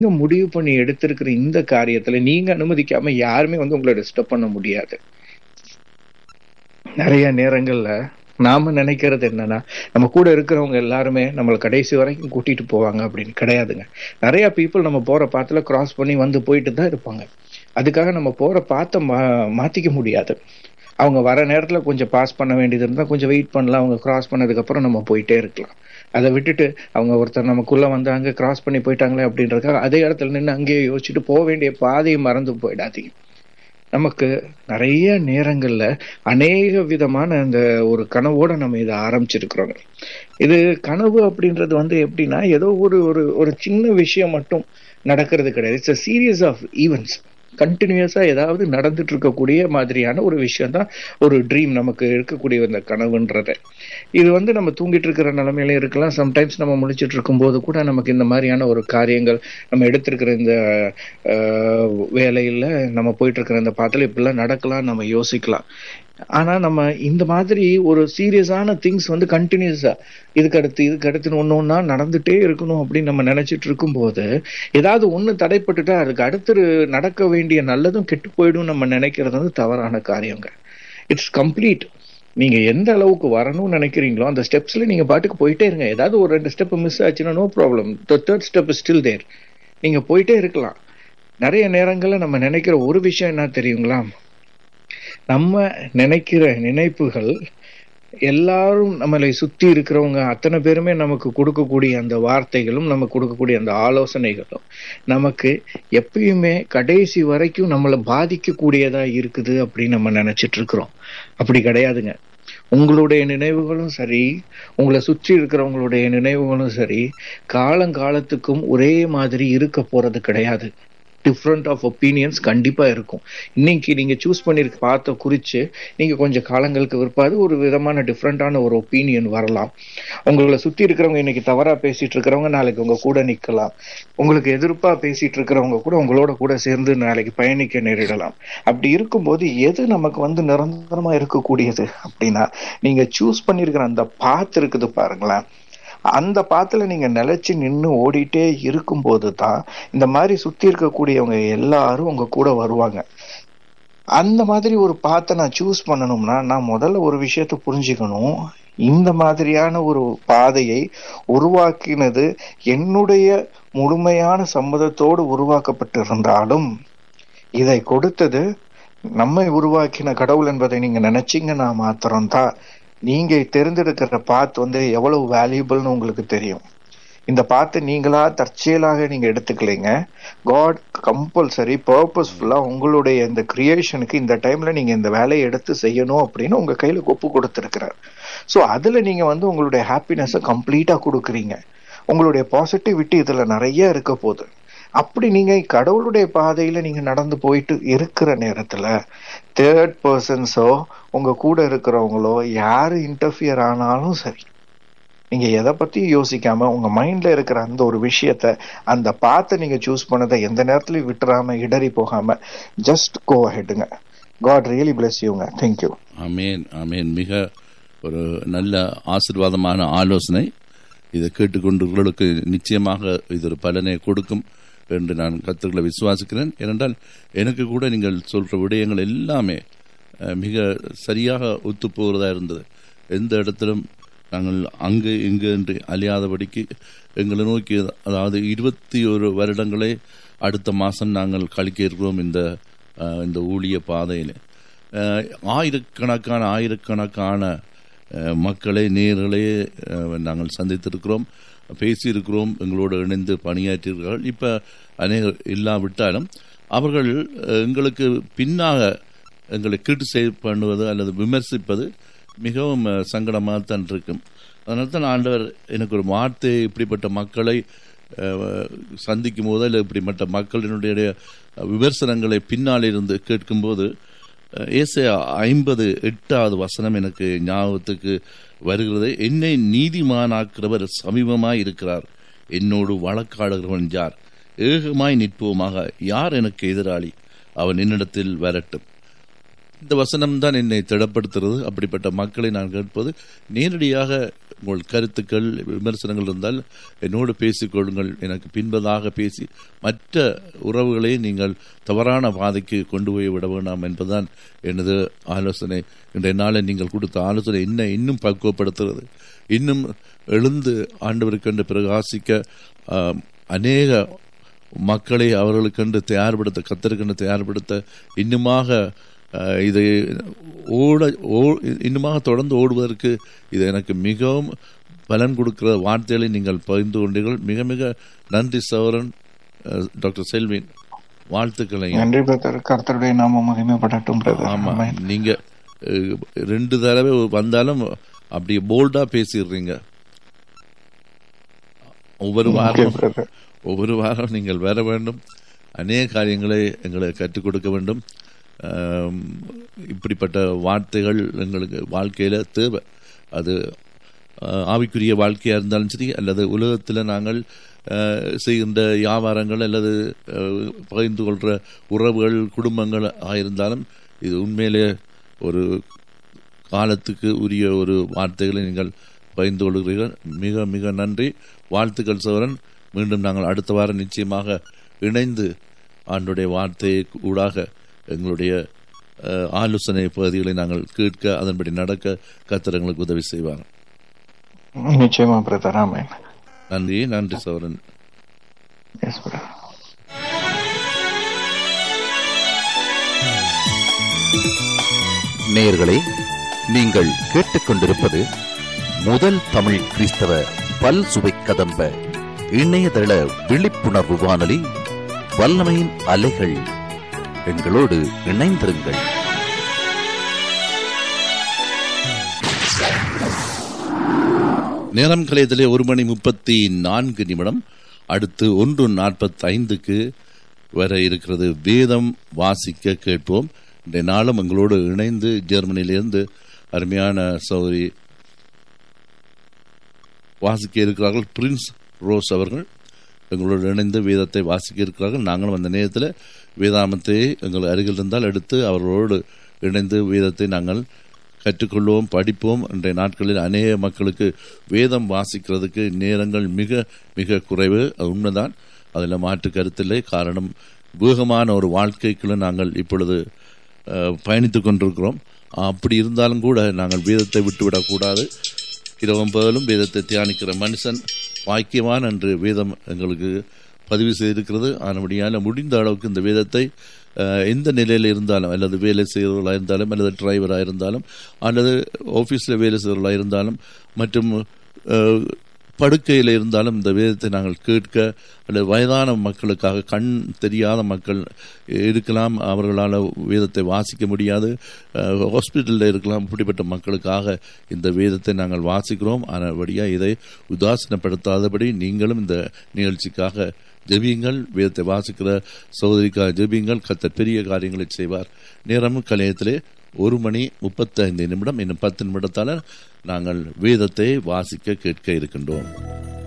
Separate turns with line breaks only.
நீங்க முடிவு பண்ணி எடுத்திருக்கிற இந்த காரியத்துல நீங்க அனுமதிக்காம யாருமே வந்து உங்களை டிஸ்டர்ப் பண்ண முடியாது நிறைய நேரங்கள்ல நாம நினைக்கிறது என்னன்னா நம்ம கூட இருக்கிறவங்க எல்லாருமே நம்மளை கடைசி வரைக்கும் கூட்டிட்டு போவாங்க அப்படின்னு கிடையாதுங்க நிறைய பீப்புள் நம்ம போற பாத்துல கிராஸ் பண்ணி வந்து போயிட்டு தான் இருப்பாங்க அதுக்காக நம்ம போற பாத்த மா மாத்திக்க முடியாது அவங்க வர நேரத்துல கொஞ்சம் பாஸ் பண்ண வேண்டியது இருந்தா கொஞ்சம் வெயிட் பண்ணலாம் அவங்க கிராஸ் பண்ணதுக்கு அப்புறம் நம்ம போயிட்டே இருக்கலாம் அதை விட்டுட்டு அவங்க ஒருத்தர் நமக்குள்ள வந்தாங்க கிராஸ் பண்ணி போயிட்டாங்களே அப்படின்றதுக்காக அதே இடத்துல நின்று அங்கேயே யோசிச்சுட்டு போக வேண்டிய பாதையை மறந்து போயிடாதீங்க நமக்கு நிறைய நேரங்கள்ல அநேக விதமான அந்த ஒரு கனவோட நம்ம இதை ஆரம்பிச்சிருக்கிறோங்க இது கனவு அப்படின்றது வந்து எப்படின்னா ஏதோ ஒரு ஒரு ஒரு சின்ன விஷயம் மட்டும் நடக்கிறது கிடையாது it's a series of events கண்டினியூஸா ஏதாவது நடந்துட்டு இருக்கக்கூடிய மாதிரியான ஒரு விஷயம் தான் ஒரு ட்ரீம் நமக்கு இருக்கக்கூடிய அந்த கனவுன்றது இது வந்து நம்ம தூங்கிட்டு இருக்கிற நிலைமையில இருக்கலாம் சம்டைம்ஸ் நம்ம முழிச்சிட்டு இருக்கும்போது கூட நமக்கு இந்த மாதிரியான ஒரு காரியங்கள் நம்ம எடுத்திருக்கிற இந்த வேலையில நம்ம போயிட்டு இருக்கிற இந்த பாத்துல இப்படிலாம் நடக்கலாம் நம்ம யோசிக்கலாம் ஆனா நம்ம இந்த மாதிரி ஒரு சீரியஸான திங்ஸ் வந்து கண்டினியூஸா இதுக்கு அடுத்து இதுக்கு அடுத்து ஒண்ணு ஒன்னா நடந்துட்டே இருக்கணும் அப்படின்னு நம்ம நினைச்சிட்டு இருக்கும்போது ஏதாவது ஒண்ணு தடைப்பட்டுட்டா அதுக்கு அடுத்து நடக்க வேண்டிய நல்லதும் கெட்டு போயிடும் நம்ம நினைக்கிறது வந்து தவறான காரியங்க இட்ஸ் கம்ப்ளீட் நீங்க எந்த அளவுக்கு வரணும்னு நினைக்கிறீங்களோ அந்த ஸ்டெப்ஸ்ல நீங்க பாட்டுக்கு போயிட்டே இருங்க ஏதாவது ஒரு ரெண்டு ஸ்டெப் மிஸ் ஆச்சுன்னா no problem third step still there நீங்க போயிட்டே இருக்கலாம் நிறைய நேரங்கள்ல நம்ம நினைக்கிற ஒரு விஷயம் என்ன தெரியுங்களா நம்ம நினைக்கிற நினைப்புகள் எல்லாரும் நம்மளை சுத்தி இருக்கிறவங்க அத்தனை பேருமே நமக்கு கொடுக்கக்கூடிய அந்த வார்த்தைகளும் நமக்கு கொடுக்கக்கூடிய அந்த ஆலோசனைகளும் நமக்கு எப்பயுமே கடைசி வரைக்கும் நம்மளை பாதிக்கக்கூடியதா இருக்குது அப்படின்னு நம்ம நினைச்சிட்டு இருக்கிறோம் அப்படி கிடையாதுங்க உங்களுடைய நினைவுகளும் சரி உங்களை சுற்றி இருக்கிறவங்களுடைய நினைவுகளும் சரி காலங்காலத்துக்கும் ஒரே மாதிரி இருக்க போறது கிடையாது டிஃப்ரெண்ட் ஆஃப் ஒப்பீனியன்ஸ் கண்டிப்பா இருக்கும் இன்னைக்கு நீங்க சூஸ் பண்ணிருக்க பார்த்த குறிச்சு நீங்க கொஞ்சம் காலங்களுக்கு விற்பாது ஒரு விதமான டிஃப்ரெண்டான ஒரு ஒப்பீனியன் வரலாம் உங்களை சுத்தி இருக்கிறவங்க இன்னைக்கு தவறா பேசிட்டு இருக்கிறவங்க நாளைக்கு உங்க கூட நிக்கலாம் உங்களுக்கு எதிர்ப்பா பேசிட்டு இருக்கிறவங்க கூட உங்களோட கூட சேர்ந்து நாளைக்கு பயணிக்க நேரிடலாம் அப்படி இருக்கும்போது எது நமக்கு வந்து நிரந்தரமா இருக்கக்கூடியது அப்படின்னா நீங்க சூஸ் பண்ணிருக்கிற அந்த பாத்து இருக்குது பாருங்களேன் அந்த பாத்துல நீங்க நிலைச்சு நின்று ஓடிட்டே இருக்கும்போது தான் இந்த மாதிரி சுத்தி இருக்கக்கூடியவங்க எல்லாரும் உங்க கூட வருவாங்க அந்த மாதிரி ஒரு பாத்தை நான் சூஸ் பண்ணணும்னா நான் முதல்ல ஒரு விஷயத்த புரிஞ்சுக்கணும் இந்த மாதிரியான ஒரு பாதையை உருவாக்கினது என்னுடைய முழுமையான சம்மதத்தோடு உருவாக்கப்பட்டிருந்தாலும் இதை கொடுத்தது நம்மை உருவாக்கின கடவுள் என்பதை நீங்க நினைச்சீங்கன்னா மாத்திரம்தான் நீங்க தேர்ந்தெடுக்கிற பாத் வந்து எவ்வளவு வேல்யூபிள்னு உங்களுக்கு தெரியும் இந்த பாத்து நீங்களா தற்செயலாக நீங்க எடுத்துக்கலைங்க காட் கம்பல்சரி பர்பஸ்ஃபுல்லா உங்களுடைய இந்த கிரியேஷனுக்கு இந்த டைம்ல நீங்க இந்த வேலையை எடுத்து செய்யணும் அப்படின்னு உங்க கையில ஒப்பு கொடுத்துருக்கிறார் ஸோ அதுல நீங்க வந்து உங்களுடைய ஹாப்பினஸை கம்ப்ளீட்டா கொடுக்குறீங்க உங்களுடைய பாசிட்டிவிட்டி இதுல நிறைய இருக்க போகுது அப்படி நீங்க கடவுளுடைய பாதையில நீங்க நடந்து போயிட்டு இருக்கிற நேரத்துல தேர்ட் பர்சன்ஸோ உங்க கூட இருக்கிறவங்களோ யாரு இன்டர்ஃபியர் ஆனாலும் சரி நீங்க எதை பத்தியும் யோசிக்காம உங்க மைண்ட்ல இருக்கிற அந்த ஒரு விஷயத்த அந்த பார்த்து நீங்க சூஸ் பண்ணதை எந்த நேரத்துலயும் விட்டுறாம இடறி போகாம ஜஸ்ட் கோ ஹெட்டுங்க காட் ரியலி பிளஸ் யூங்க தேங்க்யூ
அமேன் அமேன் மிக ஒரு நல்ல ஆசிர்வாதமான ஆலோசனை இதை கேட்டுக்கொண்டவர்களுக்கு நிச்சயமாக இது ஒரு பலனை கொடுக்கும் என்று நான் கத்துக்களை விசுவாசிக்கிறேன் ஏனென்றால் எனக்கு கூட நீங்கள் சொல்ற விடயங்கள் எல்லாமே மிக சரியாக ஒத்து போகிறதா இருந்தது எந்த இடத்திலும் நாங்கள் அங்கு இங்கு என்று அழியாதபடிக்கு எங்களை நோக்கி அதாவது இருபத்தி ஒரு வருடங்களே அடுத்த மாதம் நாங்கள் கழிக்க இருக்கிறோம் இந்த இந்த ஊழிய பாதையில் ஆயிரக்கணக்கான ஆயிரக்கணக்கான மக்களை நேர்களே நாங்கள் சந்தித்திருக்கிறோம் பேசியிருக்கிறோம் எங்களோடு இணைந்து பணியாற்றியிருக்கிறார்கள் இப்போ அநேகர் இல்லாவிட்டாலும் அவர்கள் எங்களுக்கு பின்னாக எங்களை கிரிட்டிசைஸ் பண்ணுவது அல்லது விமர்சிப்பது மிகவும் சங்கடமாக தான் இருக்கும் அதனால தான் ஆண்டவர் எனக்கு ஒரு வார்த்தை இப்படிப்பட்ட மக்களை சந்திக்கும் போது இல்லை இப்படிப்பட்ட மக்களினுடைய விமர்சனங்களை பின்னால் இருந்து கேட்கும்போது ஏசை ஐம்பது எட்டாவது வசனம் எனக்கு ஞாபகத்துக்கு வருகிறது என்னை நீதிமானாக்கிறவர் சமீபமாய் இருக்கிறார் என்னோடு வழக்காடுகிறவன் யார் ஏகமாய் நிற்போமாக யார் எனக்கு எதிராளி அவன் என்னிடத்தில் வரட்டும் இந்த வசனம் தான் என்னை திடப்படுத்துறது அப்படிப்பட்ட மக்களை நான் கேட்பது நேரடியாக உங்கள் கருத்துக்கள் விமர்சனங்கள் இருந்தால் என்னோடு பேசிக்கொள்ளுங்கள் எனக்கு பின்பதாக பேசி மற்ற உறவுகளை நீங்கள் தவறான பாதைக்கு கொண்டு போய் விட வேண்டாம் என்பதுதான் எனது ஆலோசனை இன்றைய நாளில் நீங்கள் கொடுத்த ஆலோசனை என்ன இன்னும் பக்குவப்படுத்துகிறது இன்னும் எழுந்து ஆண்டவருக்கென்று பிரகாசிக்க ஆஹ், அநேக மக்களை அவர்களுக்கென்று தயார்படுத்த கத்தருக்கென்று தயார்படுத்த இன்னுமாக அஹ், இது ஓட ஓ இன்னுமாக தொடர்ந்து ஓடுவதற்கு இது எனக்கு மிகவும் பலன் கொடுக்கிற வார்த்தைகளை நீங்கள் பகிர்ந்து கொண்டீர்கள் மிக மிக நன்றி சௌரன் அஹ், டாக்டர் செல்வின் வாழ்த்துக்களை
நன்றி பிரதர் கர்த்தருடைய நாம மகிமைப்படட்டும் பிரதர்
ஆமா
ஆமென்.
நீங்க அஹ், ரெண்டு தடவை வந்தாலும் அப்படியே போல்டா பேசிடுறீங்க ஒவ்வொரு
ஓகே
வாரமும்
பிரதர்
ஒவ்வொரு வாரம் நீங்கள் வர வேண்டும் அநேக காரியங்களை எங்களுக்கு கற்றுக் கொடுக்க வேண்டும் ஆம், இப்படிப்பட்ட வார்த்தைகள் எங்களுக்கு வாழ்க்கையில தேவை அது ஆஹ், ஆவிக்குரிய வாழ்க்கையா இருந்தாலும் சரி அல்லது உலகத்தில் நாங்கள் ஆஹ், செய்கின்ற வியாபாரங்கள் அல்லது ஆஹ், பகிர்ந்து கொள்கிற உறவுகள் குடும்பங்கள் ஆயிருந்தாலும் இது உண்மையிலே ஒரு காலத்துக்கு உரிய ஒரு வார்த்தைகளை நீங்கள் பகிர்ந்து கொள்கிறீர்கள் மிக மிக நன்றி வாழ்த்துக்கள் சோரன் மீண்டும் நாங்கள் அடுத்த வாரம் நிச்சயமாக இணைந்து ஆண்டுடைய வார்த்தையை ஊடாக எங்களுடைய அஹ், ஆலோசனை பகுதிகளை நாங்கள் கேட்க அதன்படி நடக்க கர்த்தர் எங்களுக்கு உதவி செய்வாங்க
நிச்சயமா பிரதர் ஆமென்
நன்றி நன்றி சோரன்
எஸ் பிரதர்
நேயர்களே நீங்கள் கேட்டுக்கொண்டிருப்பது முதல் தமிழ் கிறிஸ்தவ பல் சுவை கதம்ப இணையதள விழிப்புணர்வு வானொலி வல்லமையின் அலைகள் எங்களோடு இணைந்திருங்கள்
நேரம் கலையத்திலே ஒரு மணி முப்பத்தி நான்கு நிமிடம் அடுத்து ஒன்று நாற்பத்தி ஐந்துக்கு வர இருக்கிறது வேதம் வாசிக்க கேட்போம் இன்றைய நாளும் எங்களோடு இணைந்து ஜெர்மனியிலிருந்து அருமையான சௌரி வாசிக்க இருக்கிறார்கள் பிரின்ஸ் ரோஸ் அவர்கள் எங்களோடு இணைந்து வேதத்தை வாசிக்க இருக்கிறார்கள் நாங்களும் அந்த நேரத்தில் வேதாமத்தை எங்கள் அருகில் இருந்தால் எடுத்து அவர்களோடு இணைந்து வேதத்தை நாங்கள் கற்றுக்கொள்வோம் படிப்போம் இன்றைய நாட்களில் அநேக மக்களுக்கு வேதம் வாசிக்கிறதுக்கு நேரங்கள் மிக மிக குறைவு அது உண்மைதான் அதில் மாற்று கருத்தில்லை காரணம் வேகமான ஒரு வாழ்க்கைக்குள்ள நாங்கள் இப்பொழுது அஹ், பயணித்துக் கொண்டிருக்கிறோம் அப்படி இருந்தாலும் கூட நாங்கள் வேதத்தை விட்டுவிடக்கூடாது இரவும் பகலும் வேதத்தை தியானிக்கிற மனுஷன் வாக்கியவான் என்று வேதம் எங்களுக்கு பதிவு செய்திருக்கிறது ஆனபடியால் முடிந்த அளவுக்கு இந்த வேதத்தை அஹ், எந்த நிலையில் இருந்தாலும் அல்லது வேலை செய்கிறவர்களாக இருந்தாலும் அல்லது டிரைவராக இருந்தாலும் அல்லது ஆஃபீஸில் வேலை செய்கிறவர்களாக இருந்தாலும் மற்றும் அஹ், படுக்கையில் இருந்தாலும் இந்த வேதத்தை நாங்கள் கேட்க அல்லது வயதான மக்களுக்காக கண் தெரியாத மக்கள் இருக்கலாம் அவர்களால் வேதத்தை வாசிக்க முடியாது ஹாஸ்பிட்டலில் இருக்கலாம் இப்படிப்பட்ட மக்களுக்காக இந்த வேதத்தை நாங்கள் வாசிக்கிறோம் ஆனபடியாக இதை உதாசீனப்படுத்தாதபடி நீங்களும் இந்த நிகழ்ச்சிக்காக ஜெபியுங்கள் வேதத்தை வாசிக்கிற சகோதரிக்காக ஜெபியுங்கள் கத்தர் பெரிய காரியங்களை செய்வார் நேரம் கலையத்திலே ஒரு மணி முப்பத்தைந்து நிமிடம் இன்னும் பத்து நிமிடத்தால் நாங்கள் வேதத்தை வாசிக்க கேட்க இருக்கின்றோம்